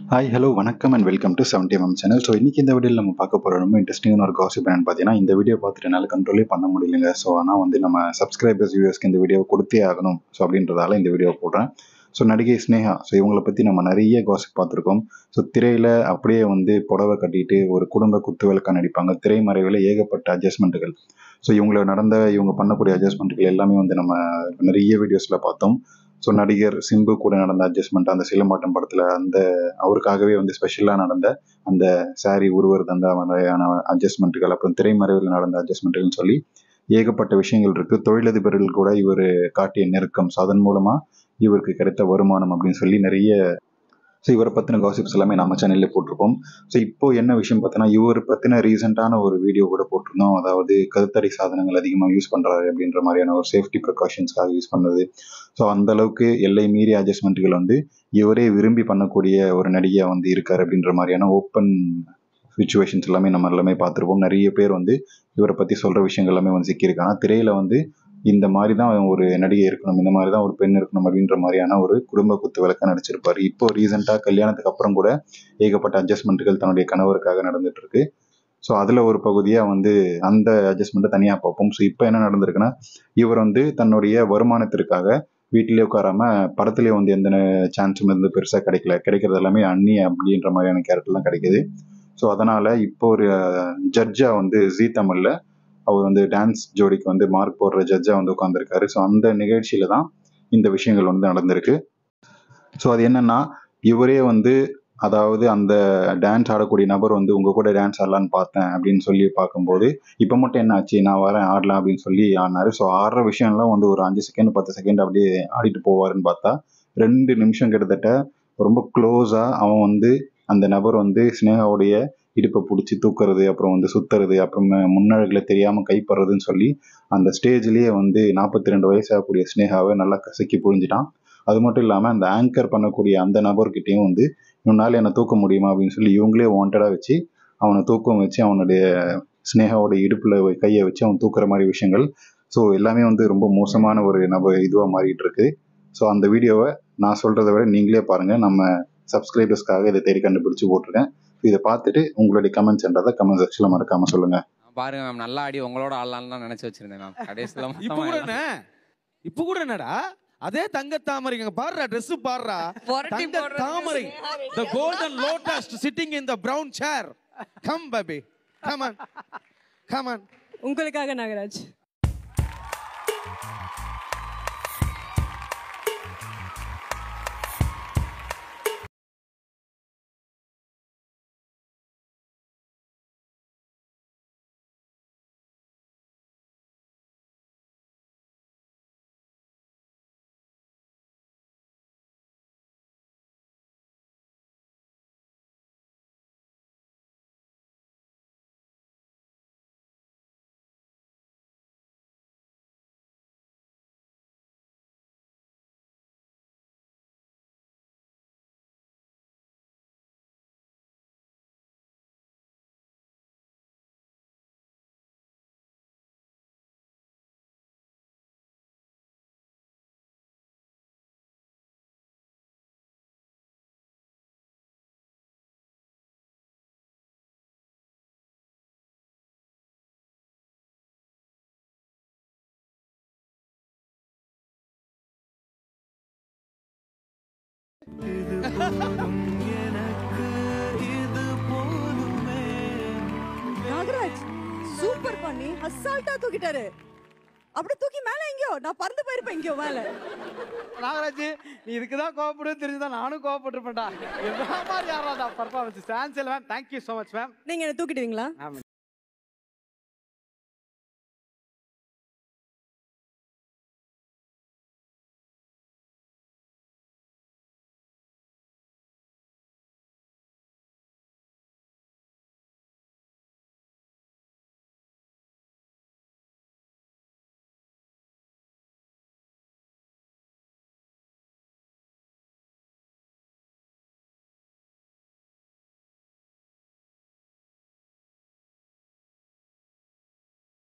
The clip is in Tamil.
ஹாய் ஹலோ வணக்கம் and welcome to seventy M channel so இன்னைக்கு இந்த வீடியோவில் நம்ம பார்க்க போகிற ரொம்ப இன்ட்ரெஸ்டிங்கான ஒரு காசிப் என்னன்னு பார்த்தீங்கன்னா இந்த வீடியோ பார்த்துட்டு என்னால் கண்ட்ரோலே பண்ண முடியலைங்க ஸோ ஆனால் வந்து நம்ம சப்ஸ்கிரைபர்ஸ் வியூவர்ஸ்க்கு இந்த வீடியோ கொடுத்தே ஆகணும் ஸோ அப்படின்றதால இந்த வீடியோ போடுறேன் ஸோ நடிகை ஸ்னேகா ஸோ இவங்களை பற்றி நம்ம நிறைய காசிப் பார்த்துருக்கோம் ஸோ திரையில் அப்படியே வந்து புடவை கட்டிட்டு ஒரு குடும்ப குத்துவிளக்கா நடிப்பாங்க திரைமறைவில் ஏகப்பட்ட அட்ஜஸ்ட்மெண்ட்டுகள் ஸோ இவங்கள நடந்த இவங்க பண்ணக்கூடிய அட்ஜஸ்ட்மெண்ட்டுகள் எல்லாமே வந்து நம்ம நிறைய வீடியோஸில் பார்த்தோம் ஸோ நடிகர் சிம்பு கூட நடந்த அட்ஜஸ்ட்மெண்ட் அந்த சிலம்பாட்டம் படத்தில் அந்த அவருக்காகவே வந்து ஸ்பெஷலாக நடந்த அந்த சாரி உருவறது அந்த மாதிரியான அட்ஜஸ்ட்மெண்ட்டுகள் அப்புறம் திரைமறைவில் நடந்த அட்ஜஸ்ட்மெண்ட்டுகள்னு சொல்லி ஏகப்பட்ட விஷயங்கள் இருக்குது தொழிலதிபர்கள் கூட இவர் காட்டிய நெருக்கம் ஸோ அதன் மூலமாக இவருக்கு கிடைத்த வருமானம் அப்படின்னு சொல்லி நிறைய ஸோ இவரை பற்றின காசிப்ஸ் எல்லாமே நம்ம சேனல்ல போட்டிருப்போம் ஸோ இப்போ என்ன விஷயம் பார்த்தோன்னா இவர் பற்றின ரீசெண்டான ஒரு வீடியோ கூட போட்டிருந்தோம் அதாவது கருத்தடை சாதனங்கள் அதிகமாக யூஸ் பண்ணுறாரு அப்படின்ற மாதிரியான ஒரு சேஃப்டி ப்ரிகாஷன்ஸ்க்காக யூஸ் பண்ணது ஸோ அந்த அளவுக்கு எல்லை மீறி அட்ஜஸ்ட்மெண்ட்டுகள் வந்து இவரே விரும்பி பண்ணக்கூடிய ஒரு நடிகையாக வந்து இருக்கார் அப்படின்ற மாதிரியான ஓப்பன் சுச்சுவேஷன்ஸ் எல்லாமே நம்ம எல்லாமே பார்த்துருப்போம் நிறைய பேர் வந்து இவரை பற்றி சொல்கிற விஷயங்கள் எல்லாமே வந்து சிக்கியிருக்காங்க திரையில் வந்து இந்த மாதிரி தான் ஒரு நடிகை இருக்கணும் இந்த மாதிரி தான் ஒரு பெண் இருக்கணும் அப்படின்ற மாதிரியான ஒரு குடும்ப குத்து விளக்க நடிச்சிருப்பாரு இப்போ ரீசெண்டாக கல்யாணத்துக்கு அப்புறம் கூட ஏகப்பட்ட அட்ஜஸ்ட்மெண்ட்டுகள் தன்னுடைய கணவருக்காக நடந்துட்டு இருக்கு ஸோ அதில் ஒரு பகுதியாக வந்து அந்த அட்ஜஸ்ட்மெண்ட்டை தனியாக பார்ப்போம் ஸோ இப்போ என்ன நடந்திருக்குன்னா இவர் வந்து தன்னுடைய வருமானத்திற்காக வீட்டிலே உட்காராம படத்துலேயே வந்து எந்த சான்ஸும் வந்து பெருசாக கிடைக்கல கிடைக்கிறது எல்லாமே அண்ணி அப்படின்ற மாதிரியான கேரக்டர்லாம் கிடைக்குது ஸோ அதனால் இப்போ ஒரு ஜட்ஜாக வந்து ஜீ தமிழில் அவர் வந்து டான்ஸ் ஜோடிக்கு வந்து மார்க் போடுற ஜட்ஜாக வந்து உட்காந்துருக்காரு ஸோ அந்த நிகழ்ச்சியில தான் இந்த விஷயங்கள் வந்து நடந்திருக்கு ஸோ அது என்னன்னா இவரே வந்து அதாவது அந்த டான்ஸ் ஆடக்கூடிய நபர் வந்து உங்க கூட டான்ஸ் ஆடலான்னு பார்த்தேன் அப்படின்னு சொல்லி பார்க்கும்போது இப்போ மட்டும் என்ன ஆச்சு நான் வரேன் ஆடலாம் அப்படின்னு சொல்லி ஆடினாரு ஸோ ஆடுற விஷயம்லாம் வந்து ஒரு அஞ்சு செகண்ட் பத்து செகண்ட் அப்படியே ஆடிட்டு போவாருன்னு பார்த்தா ரெண்டு நிமிஷம் கிட்டத்தட்ட ரொம்ப க்ளோஸாக அவன் வந்து அந்த நபர் வந்து ஸ்னேகாவுடைய இடுப்பை பிடிச்சி தூக்குறது அப்புறம் வந்து சுத்துறது அப்புறம் முன்னழகில் தெரியாமல் கைப்படுறதுன்னு சொல்லி அந்த ஸ்டேஜ்லேயே வந்து நாற்பத்தி ரெண்டு வயசாகக்கூடிய ஸ்னேகாவை நல்லா கசக்கி புழிஞ்சிட்டான் அது மட்டும் இல்லாமல் அந்த ஆங்கர் பண்ணக்கூடிய அந்த நபர்கிட்டையும் வந்து இவனால் என்னை தூக்க முடியுமா அப்படின்னு சொல்லி இவங்களே வாண்டடாக வச்சு அவனை தூக்கம் வச்சு அவனுடைய ஸ்னேகாவோட இடுப்பில் கையை வச்சு அவன் தூக்குற மாதிரி விஷயங்கள் ஸோ எல்லாமே வந்து ரொம்ப மோசமான ஒரு நப இதுவாக மாறிட்டு இருக்கு ஸோ அந்த வீடியோவை நான் சொல்கிறத விட நீங்களே பாருங்கள் நம்ம சப்ஸ்கிரைபர்ஸ்க்காக இதை தேடி கண்டுபிடிச்சு போட்டிருக்கேன் இதை பார்த்துட்டு உங்களுடைய கமெண்ட்ஸ்ன்றதை கமெண்ட் செக்ஷனில் மறக்காமல் சொல்லுங்கள் பாருங்க மேம் நல்லா ஆடி உங்களோட ஆடலாம்னு தான் நினைச்சு வச்சிருந்தேன் மேம் கடைசியில் இப்ப கூட என்ன இப்ப கூட என்னடா அதே தங்க தாமரை இங்க பாருடா Dress பாருடா புரட்டி தங்க போடுறது தாமரை the golden lotus sitting in the brown chair come baby come on come on உங்களுக்காக நாகராஜ் நாகராஜ் சூப்பர் பண்ணி அசால்ட்டா தூக்கிட்டாரு அப்படி தூக்கி மேல எங்கேயோ நான் பறந்து போயிருப்பேன் எங்கேயோ மேல நாகராஜ் நீ இதுக்கு தான் கோவப்படுன்னு தெரிஞ்சுதான் நானும் கோவப்பட்டிருப்பேன்டா என்ன மாதிரி யாராடா பர்ஃபார்மன்ஸ் சான்ஸ் இல்லை ma'am thank you so much ma'am நீங்க என்ன தூக்கிடுவீங்களா மேம்